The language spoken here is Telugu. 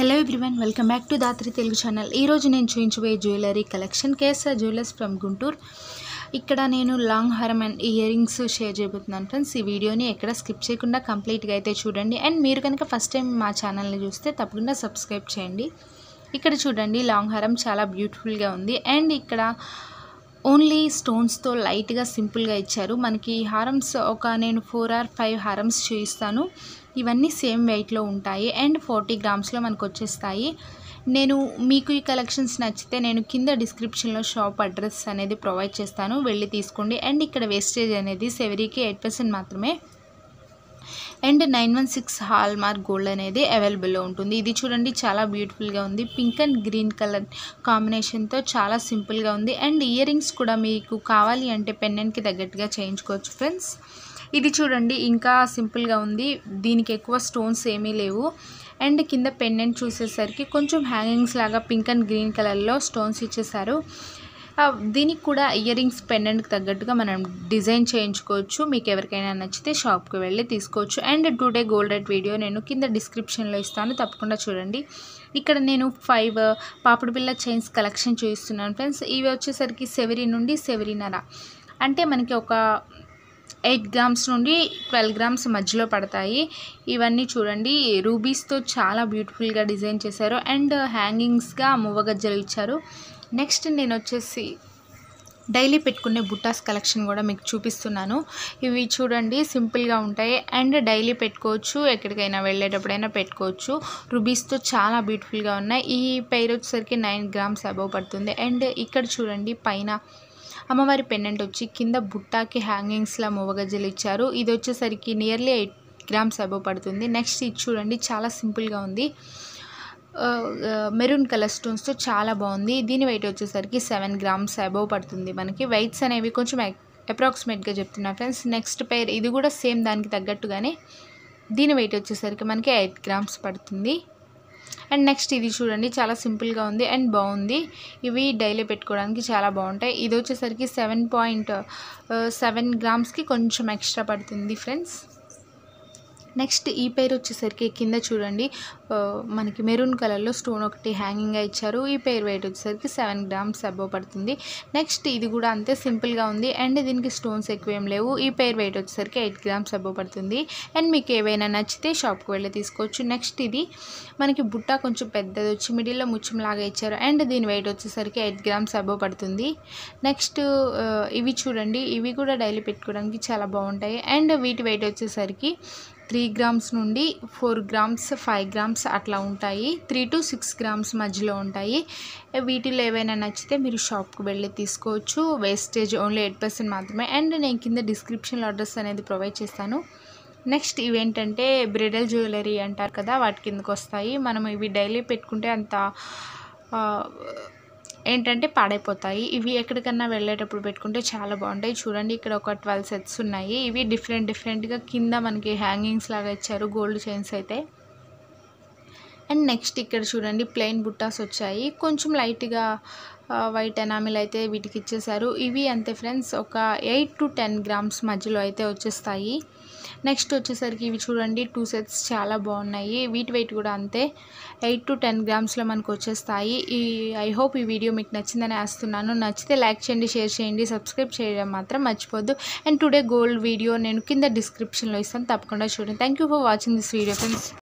hello everyone welcome back to Dhatri Telugu channel ఈరోజు నేను చూపించబోయే jewellery collection KSR jewellers from Guntur ఇక్కడ నేను లాంగ్ హారం అండ్ ఇయర్ రింగ్స్ షేర్ చేయబోతున్నాను ఫ్రెండ్స్ ఈ వీడియోని ఎక్కడ స్కిప్ చేయకుండా కంప్లీట్గా అయితే చూడండి అండ్ మీరు కనుక ఫస్ట్ టైం మా ఛానల్ని చూస్తే తప్పకుండా సబ్స్క్రైబ్ చేయండి ఇక్కడ చూడండి లాంగ్ హారం చాలా బ్యూటిఫుల్గా ఉంది అండ్ ఇక్కడ ఓన్లీ స్టోన్స్తో లైట్గా సింపుల్గా ఇచ్చారు మనకి ఈ హారమ్స్ ఒక నేను ఫోర్ ఆర్ ఫైవ్ హారమ్స్ చూపిస్తాను ఇవన్నీ సేమ్ వెయిట్లో ఉంటాయి అండ్ ఫార్టీ గ్రామ్స్లో మనకు వచ్చేస్తాయి నేను మీకు ఈ కలెక్షన్స్ నచ్చితే నేను కింద డిస్క్రిప్షన్లో షాప్ అడ్రస్ అనేది ప్రొవైడ్ చేస్తాను వెళ్ళి తీసుకోండి అండ్ ఇక్కడ వేస్టేజ్ అనేది సెవరీకి ఎయిట్ పర్సెంట్ మాత్రమే and nine one six hallmark gold అనేది అవైలబుల్లో ఉంటుంది ఇది చూడండి చాలా బ్యూటిఫుల్గా ఉంది పింక్ అండ్ గ్రీన్ కలర్ కాంబినేషన్తో చాలా సింపుల్గా ఉంది అండ్ ఇయర్ రింగ్స్ కూడా మీకు కావాలి అంటే పెన్నెంట్కి తగ్గట్టుగా చేయించుకోవచ్చు ఫ్రెండ్స్ ఇది చూడండి ఇంకా సింపుల్గా ఉంది దీనికి ఎక్కువ స్టోన్స్ ఏమీ లేవు అండ్ కింద పెండెంట్ చూసేసరికి కొంచెం హ్యాంగింగ్స్ లాగా పింక్ అండ్ గ్రీన్ కలర్లో స్టోన్స్ ఇచ్చేసారు ఆ, దీనికి కూడా ఇయర్ రింగ్స్ పెండెంట్కి తగ్గట్టుగా మనం డిజైన్ చేయించుకోవచ్చు మీకు ఎవరికైనా నచ్చితే షాప్కి వెళ్ళి తీసుకోవచ్చు and today gold rate video నేను కింద డిస్క్రిప్షన్లో ఇస్తాను తప్పకుండా చూడండి ఇక్కడ నేను ఫైవ్ పాపిడి బిళ్ళ చైన్స్ కలెక్షన్ చూపిస్తున్నాను ఫ్రెండ్స్ ఇవి వచ్చేసరికి సెవెరీ నుండి సెవెరీనర అంటే మనకి ఒక ఎయిట్ గ్రామ్స్ నుండి ట్వెల్వ్ గ్రామ్స్ మధ్యలో పడతాయి ఇవన్నీ చూడండి రూబీస్తో చాలా బ్యూటిఫుల్గా డిజైన్ చేశారు అండ్ హ్యాంగింగ్స్గా మువ్వగజ్జలు ఇచ్చారు నెక్స్ట్ నేను వచ్చేసి డైలీ పెట్టుకునే బుట్టాస్ కలెక్షన్ కూడా మీకు చూపిస్తున్నాను ఇవి చూడండి సింపుల్గా ఉంటాయి అండ్ డైలీ పెట్టుకోవచ్చు ఎక్కడికైనా వెళ్ళేటప్పుడైనా పెట్టుకోవచ్చు రుబీస్తో చాలా బ్యూటిఫుల్గా ఉన్నాయి ఈ పైర్ వచ్చేసరికి నైన్ గ్రామ్స్ అబవ్ పడుతుంది అండ్ ఇక్కడ చూడండి పైన అమ్మవారి పెండెంట్ వచ్చి కింద బుట్టాకి హ్యాంగింగ్స్లా మువ్వగజ్జలు ఇచ్చారు ఇది వచ్చేసరికి నియర్లీ ఎయిట్ గ్రామ్స్ అబవ్ పడుతుంది నెక్స్ట్ ఇది చూడండి చాలా సింపుల్గా ఉంది మెరూన్ కలర్ స్టోన్స్తో చాలా బాగుంది దీని వెయిట్ వచ్చేసరికి సెవెన్ గ్రామ్స్ అబవ్ పడుతుంది మనకి వెయిట్స్ అనేవి కొంచెం అప్రాక్సిమేట్గా చెప్తున్నా ఫ్రెండ్స్ నెక్స్ట్ పేర్ ఇది కూడా సేమ్ దానికి తగ్గట్టుగానే దీని వెయిట్ వచ్చేసరికి మనకి ఎయిట్ గ్రామ్స్ పడుతుంది అండ్ నెక్స్ట్ ఇది చూడండి చాలా సింపుల్గా ఉంది అండ్ బాగుంది ఇవి డైలీ పెట్టుకోవడానికి చాలా బాగుంటాయి ఇది వచ్చేసరికి సెవెన్ పాయింట్ సెవెన్ గ్రామ్స్కి కొంచెం ఎక్స్ట్రా పడుతుంది ఫ్రెండ్స్ నెక్స్ట్ ఈ పేరు వచ్చేసరికి కింద చూడండి ఆ, మనకి మెరూన్ కలర్లో స్టోన్ ఒకటి హ్యాంగింగ్గా ఇచ్చారు ఈ పేరు వెయిట్ వచ్చేసరికి సెవెన్ గ్రామ్స్ అబవ్ పడుతుంది నెక్స్ట్ ఇది కూడా అంతే సింపుల్గా ఉంది అండ్ దీనికి స్టోన్స్ ఎక్కువ ఏం లేవు ఈ పేరు వెయిట్ వచ్చేసరికి ఎయిట్ గ్రామ్స్ అబవ్ పడుతుంది అండ్ మీకు ఏవైనా నచ్చితే షాప్కి వెళ్ళి తీసుకోవచ్చు నెక్స్ట్ ఇది మనకి బుట్ట కొంచెం పెద్దది వచ్చి మిడిల్లో ముచ్చంలాగా ఇచ్చారు అండ్ దీని వెయిట్ వచ్చేసరికి ఎయిట్ గ్రామ్స్ అబవ్ పడుతుంది నెక్స్ట్ ఆ, ఇవి చూడండి ఇవి కూడా డైలీ పెట్టుకోవడానికి చాలా బాగుంటాయి అండ్ వీటి వెయిట్ వచ్చేసరికి త్రీ గ్రామ్స్ నుండి ఫోర్ గ్రామ్స్ ఫైవ్ గ్రామ్స్ అట్లా ఉంటాయి త్రీ టు సిక్స్ గ్రామ్స్ మధ్యలో ఉంటాయి వీటిలో ఏవైనా నచ్చితే మీరు షాప్కి వెళ్ళి తీసుకోవచ్చు వేస్టేజ్ ఓన్లీ ఎయిట్ పర్సెంట్ మాత్రమే అండ్ నేను కింద డిస్క్రిప్షన్లో అడ్రస్ అనేది ప్రొవైడ్ చేస్తాను నెక్స్ట్ ఇవేంటంటే బ్రిడల్ జ్యువెలరీ అంటారు కదా వాటి కిందకు వస్తాయి మనం ఇవి డైలీ పెట్టుకుంటే అంత ఆ, ఏంటంటే పాడైపోతాయి ఇవి ఎక్కడికన్నా వెళ్ళేటప్పుడు పెట్టుకుంటే చాలా బాగుంటాయి చూడండి ఇక్కడ ఒక ట్వెల్వ్ సెట్స్ ఉన్నాయి ఇవి డిఫరెంట్ డిఫరెంట్గా కింద మనకి హ్యాంగింగ్స్ లాగా ఇచ్చారు గోల్డ్ చైన్స్ అయితే అండ్ నెక్స్ట్ ఇక్కడ చూడండి ప్లెయిన్ బుట్టాస్ వచ్చాయి కొంచెం లైట్గా వైట్ ఎనామిల్ అయితే వీటికి ఇచ్చేసారు ఇవి అంతే ఫ్రెండ్స్ ఒక ఎయిట్ టు టెన్ గ్రామ్స్ మధ్యలో అయితే వచ్చేస్తాయి నెక్స్ట్ వచ్చేసరికి ఇవి చూడండి టూ సెట్స్ చాలా బాగున్నాయి వీటి వెయిట్ కూడా అంతే ఎయిట్ టు టెన్ గ్రామ్స్లో మనకు వచ్చేస్తాయి ఈ ఐ హోప్ ఈ వీడియో మీకు నచ్చిందని వేస్తున్నాను నచ్చితే లైక్ చేయండి షేర్ చేయండి సబ్స్క్రైబ్ చేయడం మాత్రం మర్చిపోద్దు అండ్ టుడే గోల్డ్ వీడియో నేను కింద డిస్క్రిప్షన్లో ఇస్తాను తప్పకుండా చూడండి thank you for watching this video friends